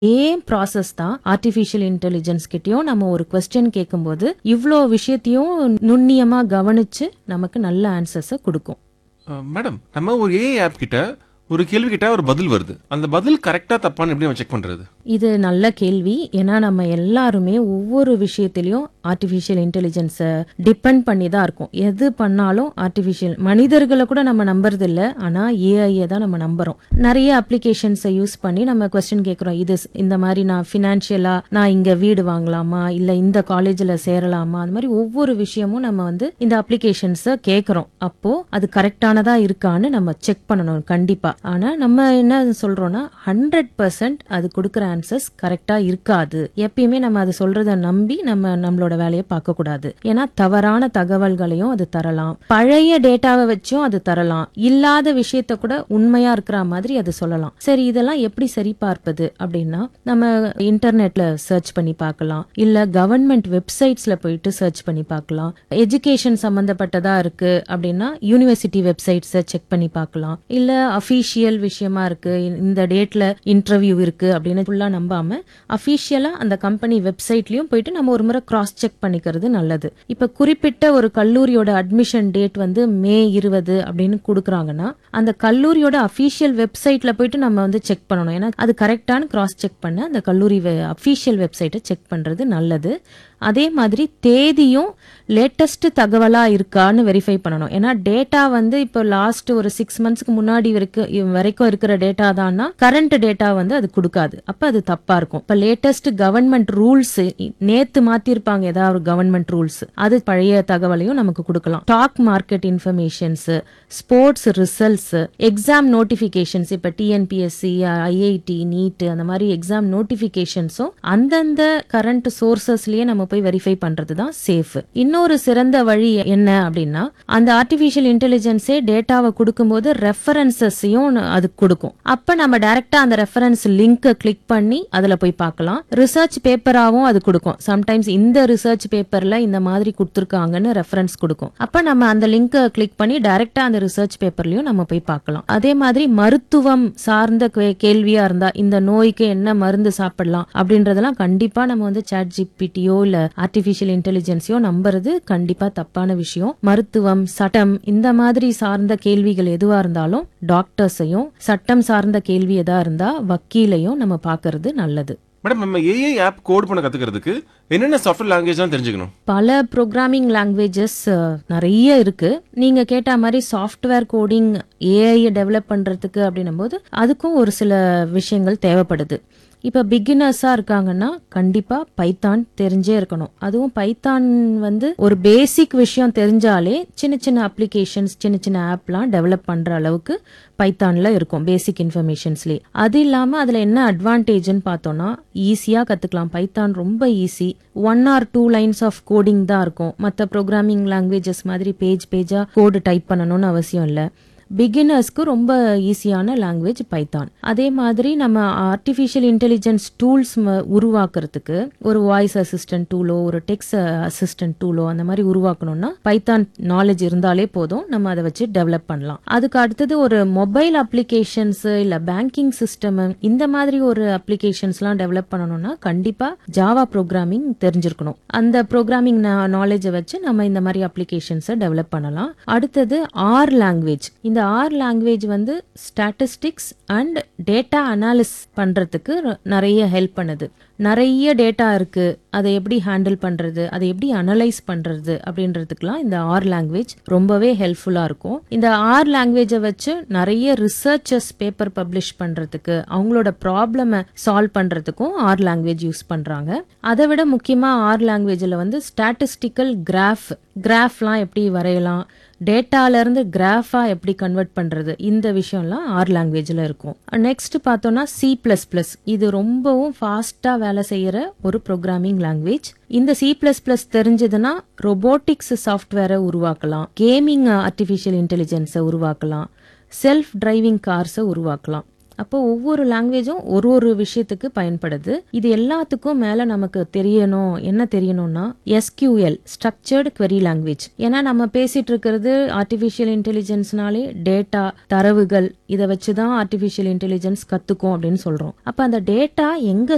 ஏன் ப்ராசஸ் தான் artificial intelligence கிட்டயும் நம்ம ஒரு கொஸ்டின் கேட்கும்போது இவ்வளோ விஷயத்தையும் நுண்ணியமா கவனிச்சு நமக்கு நல்ல ஆன்சர்ஸை கொடுக்கும் அஹ், மேடம் நம்ம ஒரு ஏஐ ஆப் கிட்ட ஒரு கேள்வி கிட்ட ஒரு பதில் வருது அந்த பதில் கரெக்டா தப்பான்னு எப்படி நம்ம செக் பண்றது இது நல்ல கேள்வி ஏன்னா நம்ம எல்லாருமே ஒவ்வொரு விஷயத்திலையும் ஆர்டிஃபிஷியல் இன்டெலிஜென்ஸை டிபெண்ட் பண்ணி தான் இருக்கோம் எது பண்ணாலும் ஆர்டிஃபிஷியல் மனிதர்களை கூட நம்ம நம்புறது இல்ல ஆனா ஏஐயை தான் நம்ம நம்புறோம் நிறைய அப்ளிகேஷன்ஸை யூஸ் பண்ணி நம்ம கொஸ்டின் கேட்குறோம் இது ஸ்- இந்த மாதிரி நான் ஃபினான்ஷியலா நான் இங்க வீடு வாங்கலாமா இல்ல இந்த காலேஜ்ல சேரலாமா அந்த மாதிரி ஒவ்வொரு விஷயமும் நம்ம வந்து இந்த அப்ளிகேஷன்ஸை கேட்குறோம் அப்போ அது கரெக்டானதா இருக்கான்னு நம்ம செக் பண்ணணும் கண்டிப்பா ஆனா நம்ம என்ன சொல்றோம்னா ஹண்ட்ரட் பர்சன்ட் அது கொடுக்குற ஆன்சர்ஸ் கரெக்டா இருக்காது எப்பயுமே நம்ம அது சொல்றத நம்பி நம்ம நம்மளோட வேலையை பார்க்க கூடாது ஏன்னா தவறான தகவல்களையும் அது தரலாம் பழைய டேட்டாவை வச்சும் அது தரலாம் இல்லாத விஷயத்த கூட உண்மையா இருக்கிற மாதிரி அது சொல்லலாம் சரி இதெல்லாம் எப்படி சரி பார்ப்பது அப்படின்னா நம்ம இன்டர்நெட்ல சர்ச் பண்ணி பார்க்கலாம் இல்ல கவர்மெண்ட் வெப்சைட்ஸ்ல போயிட்டு சர்ச் பண்ணி பார்க்கலாம் எஜுகேஷன் சம்பந்தப்பட்டதா இருக்கு அப்படின்னா யூனிவர்சிட்டி வெப்சைட்ஸை செக் பண்ணி பார்க்கலாம் இல்ல அஃபீஷியல் விஷயமா இருக்கு இந்த டேட்ல இன்டர்வியூ இருக்கு அப்படின்னு ஃபுல்லா நம்பாம அஃபீஷியலா அந்த கம்பெனி வெப்சைட்லயும் போயிட்டு நம்ம ஒரு முறை கிராஸ் செக் பண்ணிக்கிறது நல்லது இப்ப குறிப்பிட்ட ஒரு கல்லூரியோட அட்மிஷன் டேட் வந்து மே இருபது அப்படின்னு கொடுக்குறாங்கன்னா அந்த கல்லூரியோட அஃபீஷியல் வெப்சைட்ல போயிட்டு நம்ம வந்து செக் பண்ணணும் ஏன்னா அது கரெக்டான கிராஸ் செக் பண்ண அந்த கல்லூரி அஃபீஷியல் வெப்சைட்டை செக் பண்றது நல்லது அதே மாதிரி தேதியும் லேட்டஸ்ட் தகவலா இருக்கான்னு வெரிஃபை பண்ணணும் ஏன்னா டேட்டா வந்து இப்போ லாஸ்ட் ஒரு சிக்ஸ் மந்த்ஸ்க்கு முன்னாடி வரைக்கும் வரைக்கும் இருக்கிற டேட்டா தான்னா கரண்ட் டேட்டா வந்து அது கொடுக்காது அப்ப அது தப்பா இருக்கும் இப்ப லேட்டஸ்ட் கவர்மெண்ட் ரூல்ஸ் நேத்து மாத்திருப்பாங்க ஏதாவது ஒரு கவர்மெண்ட் ரூல்ஸ் அது பழைய தகவலையும் நமக்கு கொடுக்கலாம் stock market informations sports results exam notifications இப்ப டிஎன்பிஎஸ்சி ஐஐடி நீட் அந்த மாதிரி எக்ஸாம் நோட்டிபிகேஷன்ஸும் அந்தந்த கரண்ட் சோர்சஸ்லயே நம்ம போய் வெரிஃபை பண்றது தான் சேஃப் இன்னொரு சிறந்த வழி என்ன அப்படின்னா அந்த ஆர்டிஃபிஷியல் இன்டெலிஜென்ஸே டேட்டாவை கொடுக்கும்போது ரெஃபரன்சஸையும் அது கொடுக்கும் அப்ப நம்ம டைரக்டா அந்த ரெஃபரன்ஸ் லிங்கை கிளிக் பண்ணி அதுல போய் பார்க்கலாம் ரிசர்ச் பேப்பராவும் அது கொடுக்கும் சம்டைம்ஸ் இந்த ரிசர்ச் பேப்பர்ல இந்த மாதிரி கொடுத்துருக்காங்கன்னு ரெஃபரன்ஸ் கொடுக்கும் அப்ப நம்ம அந்த லிங்கை கிளிக் பண்ணி டைரக்டா அந்த ரிசர்ச் பேப்பர்லயும் நம்ம போய் பார்க்கலாம் அதே மாதிரி மருத்துவம் சார்ந்த கே- கேள்வியா இருந்தா இந்த நோய்க்கு என்ன மருந்து சாப்பிடலாம் அப்படின்றதெல்லாம் கண்டிப்பா நம்ம வந்து சாட் ஜிபிடியோ இல்ல ஆர்டிபிஷியல் இன்டெலிஜென்ஸையோ நம்புறது கண்டிப்பா தப்பான விஷயம் மருத்துவம் சட்டம் இந்த மாதிரி சார்ந்த கேள்விகள் எதுவா இருந்தாலும் டாக்டர்ஸையும் சட்டம் சார்ந்த கேள்வி எதா இருந்தா வக்கீலையும் நம்ம பார்க்கிறது நல்லது மேடம் நம்ம ஏஐ ஆப் கோட் பண்ண கத்துக்கிறதுக்கு என்னென்ன சாஃப்ட்வேர் லாங்குவேஜ் தான் தெரிஞ்சுக்கணும் பல ப்ரோக்ராமிங் லாங்குவேஜஸ் நிறைய இருக்கு நீங்க கேட்ட மாதிரி சாஃப்ட்வேர் கோடிங் ஏஐ டெவலப் பண்றதுக்கு அப்படின்னும் போது அதுக்கும் ஒரு சில விஷயங்கள் தேவைப்படுது இப்ப பிகினர்ஸா இருக்காங்கன்னா கண்டிப்பா பைத்தான் தெரிஞ்சே இருக்கணும் அதுவும் பைத்தான் வந்து ஒரு பேசிக் விஷயம் தெரிஞ்சாலே சின்ன சின்ன அப்ளிகேஷன்ஸ் சின்ன சின்ன ஆப்லாம் டெவலப் பண்ற அளவுக்கு பைத்தான்ல இருக்கும் பேசிக் இன்ஃபர்மேஷன்ஸ்லேயே அது இல்லாம அதுல என்ன அட்வான்டேஜ்னு பார்த்தோம்னா ஈஸியா கத்துக்கலாம் பைத்தான் ரொம்ப easy one or two lines of coding தான் இருக்கும் மற்ற ப்ரோக்ராமிங் லாங்குவேஜஸ் மாதிரி பேஜ் பேஜா கோடு டைப் பண்ணணும்னு அவசியம் இல்லை பிகினர்ஸ்க்கு ரொம்ப ஈஸியான லாங்குவேஜ் பைத்தான் அதே மாதிரி நம்ம ஆர்டிஃபிஷியல் இன்டெலிஜென்ஸ் டூல்ஸ் உருவாக்குறதுக்கு ஒரு வாய்ஸ் அசிஸ்டன்ட் டூலோ ஒரு டெக்ஸ்ட் அசிஸ்டன்ட் டூலோ அந்த மாதிரி உருவாக்கணும்னா பைத்தான் நாலேஜ் இருந்தாலே போதும் நம்ம அதை வச்சு டெவலப் பண்ணலாம் அதுக்கு அடுத்தது ஒரு மொபைல் அப்ளிகேஷன்ஸ் இல்ல பேங்கிங் சிஸ்டம் இந்த மாதிரி ஒரு அப்ளிகேஷன்ஸ்லாம் டெவலப் பண்ணணும்னா கண்டிப்பா ஜாவா ப்ரோக்ராமிங் தெரிஞ்சிருக்கணும் அந்த ப்ரோக்ராமிங் நாலேஜை வச்சு நம்ம இந்த மாதிரி அப்ளிகேஷன்ஸை டெவலப் பண்ணலாம் அடுத்தது ஆர் லாங்குவேஜ் இந்த ஆர் லாங்குவேஜ் வந்து ஸ்டாட்டிஸ்டிக்ஸ் அண்ட் டேட்டா அனாலிஸ் பண்றதுக்கு ரொ- நிறைய ஹெல்ப் பண்ணுது நிறைய டேட்டா இருக்கு அதை எப்படி ஹேண்டில் பண்றது அதை எப்படி அனலைஸ் பண்றது அப்படின்றதுக்குலாம் இந்த ஆர் லாங்குவேஜ் ரொம்பவே ஹெல்ப்ஃபுல்லா இருக்கும் இந்த ஆர் லாங்குவேஜை வச்சு நிறைய ரிசர்ச்சர்ஸ் பேப்பர் பப்ளிஷ் பண்றதுக்கு அவங்களோட ப்ராப்ளமை சால்வ் பண்றதுக்கும் ஆர் லாங்குவேஜ் யூஸ் பண்றாங்க அதை விட முக்கியமா ஆர் லாங்குவேஜ்ல வந்து ஸ்டாட்டிஸ்டிக்கல் கிராஃப் கிராஃப்லாம் எப்படி வரையலாம் டேட்டால இருந்து கிராஃபா எப்படி கன்வெர்ட் பண்றது இந்த விஷயம்லாம் ஆர் லாங்குவேஜ்ல இருக்கும் நெக்ஸ்ட் பார்த்தோம்னா சி பிளஸ் பிளஸ் இது ரொம்பவும் ஃபாஸ்டா வேலை செய்யற ஒரு ப்ரோக்ராமிங் லாங்குவேஜ் இந்த சி பிளஸ் பிளஸ் தெரிஞ்சதுன்னா ரொபோட்டிக்ஸ் சாஃப்ட்வேரை உருவாக்கலாம் கேமிங் ஆர்டிஃபிஷியல் இன்டெலிஜென்ஸை உருவாக்கலாம் செல்ஃப் டிரைவிங் கார்ஸை உருவாக்கலாம் அப்போ ஒவ்வொரு லாங்குவேஜும் ஒரு ஒரு விஷயத்துக்கு பயன்படுது இது எல்லாத்துக்கும் மேல நமக்கு தெரியணும் என்ன தெரியணும்னா எஸ்கியூஎல் ஸ்ட்ரக்சர்டு query லாங்குவேஜ் ஏன்னா நம்ம பேசிட்டு இருக்கிறது ஆர்டிஃபிஷியல் இன்டெலிஜென்ஸ்னாலே டேட்டா தரவுகள் இதை வச்சு தான் ஆர்டிஃபிஷியல் இன்டெலிஜென்ஸ் கத்துக்கும் அப்படின்னு சொல்றோம் அப்ப அந்த டேட்டா எங்க